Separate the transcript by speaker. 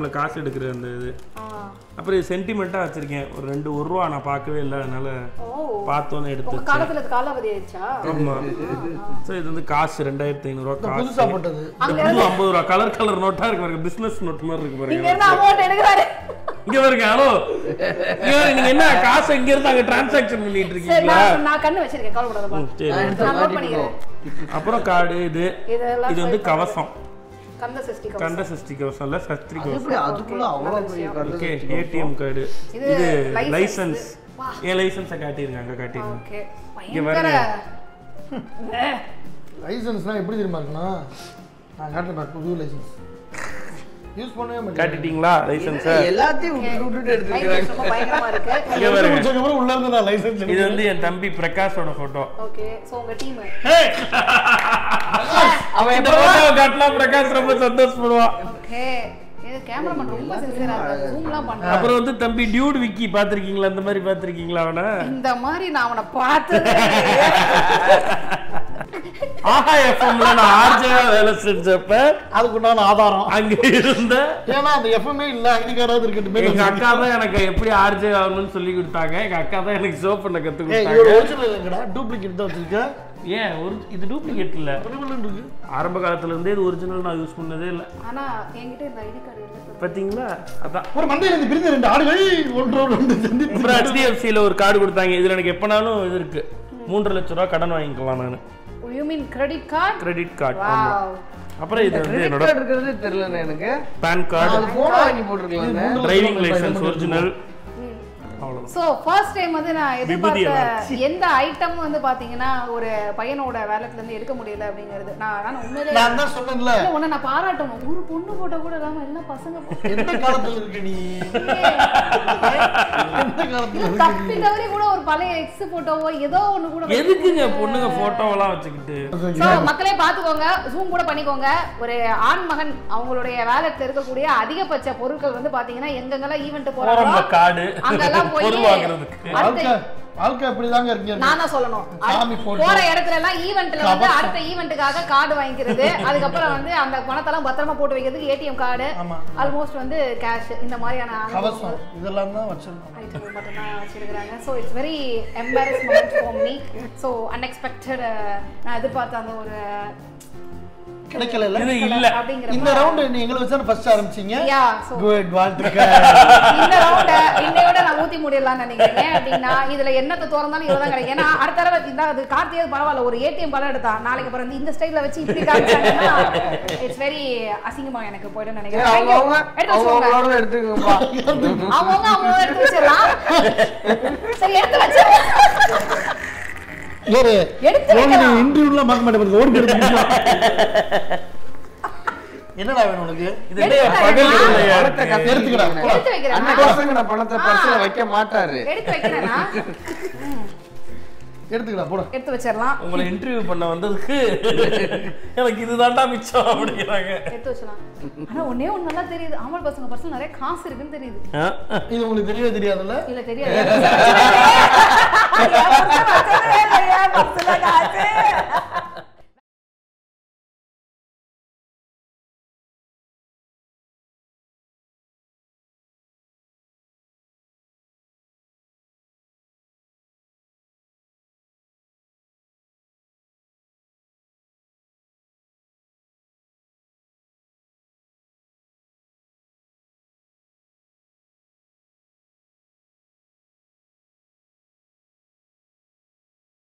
Speaker 1: காசு எடுக்கிற அந்த இது
Speaker 2: ஆ.
Speaker 1: அப்புறம் இது சென்டிமெண்ட்டாக வச்சிருக்கேன் ஒரு ரெண்டு ஒரு ரூபா நான் பார்க்கவே இல்லை அதனால
Speaker 2: ஓ
Speaker 1: பார்த்தோன்னே எடுத்து
Speaker 2: உங்க காலத்துல இது காலாவதி ஆயிடுச்சா
Speaker 1: ஆமாம் ஸோ இது வந்து காசு ரெண்டாயிரத்தி ஐநூறுரூவா காசு
Speaker 3: புதுசா போட்டது
Speaker 1: இந்த புது ஐம்பது ரூபா கலர் கலர் நோட்டா இருக்கு பாருங்க பிசினஸ் நோட் மாதிரி இருக்கு
Speaker 2: நீங்க
Speaker 1: பாருங்க
Speaker 2: என்ன அமௌண்ட் எடுக்கிறாரு
Speaker 1: இங்க பாருங்க ஹலோ இங்க பாருங்க, நீங்க என்ன காசை இங்க இருந்து அங்க டிரான்சாக்ஷன் பண்ணிட்டு
Speaker 2: சரி
Speaker 1: இருக்கீங்களா
Speaker 2: நான் நான் கண்ணு வச்சிருக்கேன் கவலைப்படாதப்பா
Speaker 1: சரி
Speaker 2: நான் நோட் பண்ணிக்கிறேன்
Speaker 1: அப்புறம் கார்டு இது
Speaker 2: இதெல்லாம்
Speaker 1: இது வந்து கவசம்
Speaker 2: கந்த சஷ்டி கவசம்
Speaker 1: கண்ட சஷ்டி கவசம் இல்ல சஸ்திரி கவசம்
Speaker 4: எப்படி அதுக்குள்ள அவ்வளவு பெரிய கருத்து
Speaker 1: ஓகே ஏடிஎம் கார்டு
Speaker 2: இது
Speaker 1: இது
Speaker 2: license.
Speaker 1: லைசன்ஸ் என் லைசன்ஸை காட்டியிருங்க அங்க காட்டியிருங்க
Speaker 2: ஓகே
Speaker 1: இங்க
Speaker 2: பயங்கர
Speaker 3: லைசன்ஸ்னா எப்படி தெரியுமா இருக்குன்னா நான் காட்டுறேன் புது லைசன்ஸ் யூஸ் பண்ணவே மாட்டேன்
Speaker 1: காட்டிட்டீங்களா லைசன்ஸை
Speaker 4: எல்லாத்தையும் விட்டு விட்டுட்டு எடுத்துக்கிறாங்க
Speaker 2: லைசன்ஸ் ரொம்ப பயங்கரமா இருக்கு
Speaker 1: இங்க பாருங்க
Speaker 3: முடிச்சதுக்கப்புறம் உள்ள இருந்து நான் லைசன்ஸ்
Speaker 1: இது வந்து என் தம்பி பிரகாஷோட போட்டோ
Speaker 2: ஓகே சோ உங்க டீம்
Speaker 4: அவன்
Speaker 1: இந்த
Speaker 4: எப்ப
Speaker 1: போட்டோ காட்டலாம் பிரகாஷ் ரொம்ப சந்தோஷப்படுவான்
Speaker 2: ஓகே இது கேமராமேன் ரொம்ப சின்சியரா இருக்காரு ஜூம்லாம் பண்றாரு
Speaker 1: அப்புறம் வந்து தம்பி டியூட் விக்கி பாத்திருக்கீங்களா இந்த மாதிரி பாத்திருக்கீங்களா அவனை
Speaker 2: இந்த மாதிரி நான் அவனை பார்த்தது
Speaker 1: ஆஹா எஃப்எம்ல நான் ஆர்ஜேவா வேலை செஞ்சப்ப
Speaker 3: அதுக்குண்டான ஆதாரம்
Speaker 1: அங்க இருந்த
Speaker 3: ஏன்னா அந்த எஃப்எம்ஏ இல்ல ஐடிகாராவது இருக்கட்டுமே
Speaker 1: எங்க அக்கா தான் எனக்கு எப்படி ஆர்ஜே ஆகணும்னு சொல்லி கொடுத்தாங்க எங்க அக்கா தான் எனக்கு ஷோ பண்ண கத்து
Speaker 3: ஏய் இவரோட
Speaker 1: கொடுத்தாங்க
Speaker 3: ஒரிஜினல் இல்லைங்கடா டூப்ளிகேட் தான் வச்சிருக்கேன்
Speaker 1: ஏன் ஒரு இது டூப்ளிகேட் இல்ல
Speaker 3: ஒரிஜினல் இருக்கு
Speaker 1: ஆரம்ப காலத்துல இருந்தே இது ஒரிஜினல் நான் யூஸ் பண்ணதே இல்ல
Speaker 2: ஆனா என்கிட்ட இந்த ஐடி கார்டு இல்லை
Speaker 1: பாத்தீங்களா அதான்
Speaker 3: ஒரு மந்தையில இருந்து பிரிந்த ரெண்டு ஆடுகள் ஒன்றோடு ஒன்று சந்தித்து
Speaker 1: அப்புறம் ஹெச்டிஎஃப்சியில் ஒரு கார்டு கொடுத்தாங்க இதுல எனக்கு எப்பனாலும் இது இருக்கு மூன்றரை லட்ச ரூபா கடன் வாங்கிக்கலாம் நான்
Speaker 2: you mean credit card
Speaker 1: credit card
Speaker 2: wow
Speaker 1: அப்புறம் இது வந்து
Speaker 4: கிரெடிட்
Speaker 1: என்னோட
Speaker 4: கார்டு இருக்கிறது தெரியல எனக்கு
Speaker 1: பேன் கார்டு
Speaker 4: அது போன வாங்கி போட்டுருக்கலாம்
Speaker 1: டிரைவிங் லைசன்ஸ் ஒரிஜினல் அவ்வளோ
Speaker 2: ஸோ ஃபர்ஸ்ட் டைம் வந்து நான்
Speaker 1: விபூதி
Speaker 2: எதிர்பார்த்த எந்த ஐட்டம் வந்து பாத்தீங்கன்னா ஒரு பையனோட வேலட்ல இருந்து எடுக்க முடியல அப்படிங்கிறது நான் நான் உண்மையிலே
Speaker 3: நான் தான் சொன்னேன்ல
Speaker 2: இல்ல, உன்னை நான் பாராட்டணும் ஒரு பொண்ணு போட்டோ கூட இல்லாம எல்லாம் பசங்க photo.
Speaker 3: எந்த காலத்துல இருக்க நீ எந்த காலத்துல
Speaker 2: இல்ல,
Speaker 3: இருக்க
Speaker 2: தப்பி தவறி கூட ஒரு பழைய எக்ஸ் போட்டோவோ ஏதோ ஒண்ணு கூட
Speaker 1: எதுக்குங்க பொண்ணுங்க போட்டோவெல்லாம் வச்சுக்கிட்டு
Speaker 2: ஸோ மக்களே பார்த்துக்கோங்க ஜூம் கூட பண்ணிக்கோங்க ஒரு ஆண் மகன் அவங்களுடைய வேலட்ல இருக்கக்கூடிய அதிகபட்ச பொருட்கள் வந்து பாத்தீங்கன்னா எங்கெங்கெல்லாம் ஈவெண்ட்
Speaker 1: போறோம்ல
Speaker 2: போறாங்களோ
Speaker 1: கார்டு
Speaker 2: அங்கெல்லாம் போய்
Speaker 1: பொருள் வாங்குறதுக்கு
Speaker 3: வாழ்க்கை
Speaker 2: அடுத்த
Speaker 3: வாழ்க்கை அப்படிதாங்க இருக்கீங்க
Speaker 2: நான் தான் சொல்லணும்
Speaker 3: சாமி
Speaker 2: அடுத்த-
Speaker 3: photo.
Speaker 2: போற இடத்துல எல்லாம் ஈவெண்ட்ல வந்து அடுத்த ஈவெண்ட்டுக்காக கார்டு வாங்கிக்கிறது அதுக்கப்புறம் வந்து அந்த பணத்தெல்லாம் பத்திரமா போட்டு வைக்கிறதுக்கு ஏடிஎம் கார்டு
Speaker 3: ஆமா
Speaker 2: ஆல்மோஸ்ட் வந்து கேஷ் இந்த மாதிரியான
Speaker 3: கவசம் இதெல்லாம் தான் வச்சிருக்கோம்
Speaker 2: ஐட்டங்கள் மட்டும்தான் வச்சிருக்கிறாங்க so it's very embarrass moment for me so unexpected நான் எதிர்பார்த்த அந்த ஒரு
Speaker 3: கிடைக்கல
Speaker 1: இது இல்ல
Speaker 2: அப்படிங்கிற
Speaker 3: இந்த ரவுண்ட் நீ எங்களை வச்சு ஃபர்ஸ்ட் ஆரம்பிச்சீங்க
Speaker 2: யா ஸோ
Speaker 3: குட் வாழ்த்துக்கள்
Speaker 2: இந்த ரவுண்ட இன்னையோட நான் ஊத்தி முடியலாம்னு நினைக்கிறேன் ஏன் அப்படின்னா இதுல என்னத்தை திறந்தாலும் இவ்வளவு கிடைக்கும் ஏன்னா அடுத்த தடவை இந்த அது கார்த்தியாவது பரவாயில்ல ஒரு ஏடிஎம் படம் எடுத்தா நாளைக்கு அப்புறம் இந்த ஸ்டைல்ல வச்சு இப்படி காமிச்சாங்கன்னா இட்ஸ் வெரி அசிங்கமா எனக்கு போயிடும் நினைக்கிறேன்
Speaker 4: அவங்க அவங்க
Speaker 2: எடுத்து
Speaker 4: அவங்க
Speaker 2: வச்சுக்கோங்க
Speaker 4: அவங்களோட எடுத்துக்கோப்பா
Speaker 2: அவங்க அவங்க எடுத்து வச்சிடலாம் சரி எடுத்து வச்சிடலாம்
Speaker 3: ஒரு
Speaker 2: எடுத்து வைக்கலாம்
Speaker 3: இன்டர்வியூலாம் பார்க்க மாட்டேன் ஓடி எடுத்து என்னடா வேணும் உனக்கு
Speaker 1: இது என்ன பகல் இல்லையா
Speaker 4: பணத்தை
Speaker 1: இருக்கு?
Speaker 4: கத்து
Speaker 3: எடுத்துக்கடா
Speaker 2: எடுத்து வைக்கிறேன்
Speaker 4: அந்த பசங்க நான் பணத்தை பர்ஸ்ல வைக்க மாட்டாரு
Speaker 2: எடுத்து வைக்கிறேன்னா
Speaker 3: எடுத்துக்கடா போட
Speaker 2: எடுத்து வச்சிடலாம்
Speaker 1: உங்களை இன்டர்வியூ பண்ண வந்ததுக்கு எனக்கு இதுதான்டா மிச்சம் அப்படிங்கிறாங்க
Speaker 2: எடுத்து வச்சிடலாம் ஆனா ஒண்ணே ஒண்ணு நல்லா தெரியுது ஆம்பளை பசங்க பர்சனல் நிறைய காசு இருக்குன்னு தெரியுது
Speaker 1: ஆ?
Speaker 3: இது உங்களுக்கு தெரியவே தெரியாதுல்ல
Speaker 2: இல்ல தெரியாது என் புருஷன் வச்சதே- என் புருஷன் வச்சதே